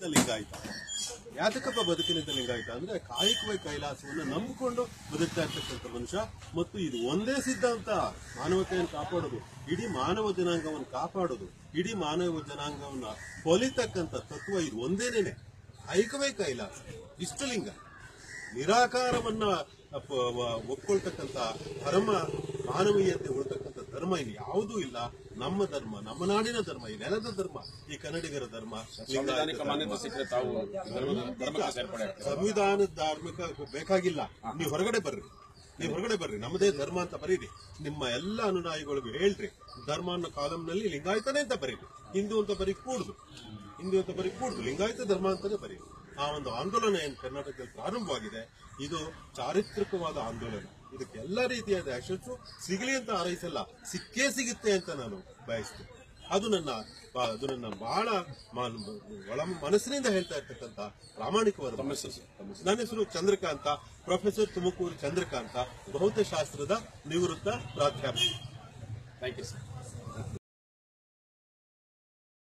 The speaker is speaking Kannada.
ಲಿಂಗಾಯತ ಯಾತಕಪ್ಪ ಬದುಕಿನಿಂದ ಲಿಂಗಾಯತ ಅಂದ್ರೆ ಕಾಯಕವೇ ಕೈಲಾಸವನ್ನು ನಂಬಿಕೊಂಡು ಬದುಕ್ತಾ ಇರ್ತಕ್ಕಂಥ ಮನುಷ್ಯ ಮತ್ತು ಇದು ಒಂದೇ ಸಿದ್ಧಾಂತ ಮಾನವತೆಯನ್ನು ಕಾಪಾಡೋದು ಇಡೀ ಮಾನವ ಜನಾಂಗವನ್ನು ಕಾಪಾಡೋದು ಇಡೀ ಮಾನವ ಜನಾಂಗವನ್ನ ಹೊಲಿತಕ್ಕಂಥ ತತ್ವ ಇದು ಒಂದೇನೇನೆ ಕಾಯಕವೇ ಕೈಲಾಸ ಇಷ್ಟಲಿಂಗ ನಿರಾಕಾರವನ್ನ ಅಪ್ಪ- ವ- ಒಪ್ಕೊಳ್ತಕ್ಕಂಥ ಧರ್ಮ ಮಾನವೀಯತೆ ಉಳ್ತಕ್ಕಂಥ ಧರ್ಮ ಇಲ್ಲಿ ಯಾವುದೂ ಇಲ್ಲ ನಮ್ಮ ಧರ್ಮ ನಮ್ಮ ನಾಡಿನ ಧರ್ಮ ಈ ನೆಲದ ಧರ್ಮ ಈ ಕನ್ನಡಿಗರ ಧರ್ಮ ಸಂವಿಧಾನಿಕ ಮಾನ್ಯತೆ ಸಿಕ್ಕರೆ ತಾವು ಧರ್ಮದ- ಧರ್ಮಕ್ಕೆ ಸೇರ್ಪಡೆ ಆಗ್ತಾರೆ ಸಂವಿಧಾನದ ಧಾರ್ಮಿಕ ಬೇಕಾಗಿಲ್ಲ ನೀವು ಹೊರಗಡೆ ಬರ್ರಿ ನೀವು ಹೊರಗಡೆ ಬರ್ರಿ ನಮ್ಮದೇ ಧರ್ಮ ಅಂತ ಬರೀರಿ ನಿಮ್ಮ ಎಲ್ಲ ಅನುನಾಯಿಗಳಿಗೂ ಹೇಳ್ರಿ ಧರ್ಮ ಅನ್ನೋ ಕಾಲಂನಲ್ಲಿ ಲಿಂಗಾಯತನೇ ಅಂತ ಬರೀರಿ ಹಿಂದೂ ಅಂತ ಬರೀ ಕೂಡುದು ಹಿಂದೂ ಅಂತ ಬರೀ ಕೂಡುದು ಲಿಂಗಾಯತ ಧರ್ಮ ಅಂತಾನೆ ಬರೀರಿ ಆ ಒಂದು ಆಂದೋಲನ ಏನು ಕರ್ನಾಟಕದಲ್ಲಿ ಪ್ರಾರಂಭವಾಗಿದೆ ಇದು ಚಾರಿತ್ರಿಕವಾದ ಆಂದೋಲನ ಇದಕ್ಕೆ ಎಲ್ಲ ರೀತಿಯಾದ ಯಶಸ್ಸು ಸಿಗಲಿ ಅಂತ ಹಾರೈಸಲ್ಲ ಸಿಕ್ಕೇ ಸಿಗುತ್ತೆ ಅಂತ ನಾನು ಬಯಸ್ತೇನೆ ಅದು ನನ್ನ ಬಾ- ಅದು ನನ್ನ ಬಹಳ ಮ- ಒಳ ಮನಸ್ಸಿನಿಂದ ಹೇಳ್ತಾ ಇರ್ತಕ್ಕಂಥ ಪ್ರಾಮಾಣಿಕವಾದ ಮನಸ್ಸು. ನನ್ನ ಹೆಸರು ಚಂದ್ರಕಾಂತ ಪ್ರೊಫೆಸರ್ ತುಮಕೂರು ಚಂದ್ರಕಾಂತ ಭೌತಶಾಸ್ತ್ರದ ನಿವೃತ್ತ ಪ್ರಾಧ್ಯಾಪಕ ಥ್ಯಾಂಕ್ ಯು ಸರ್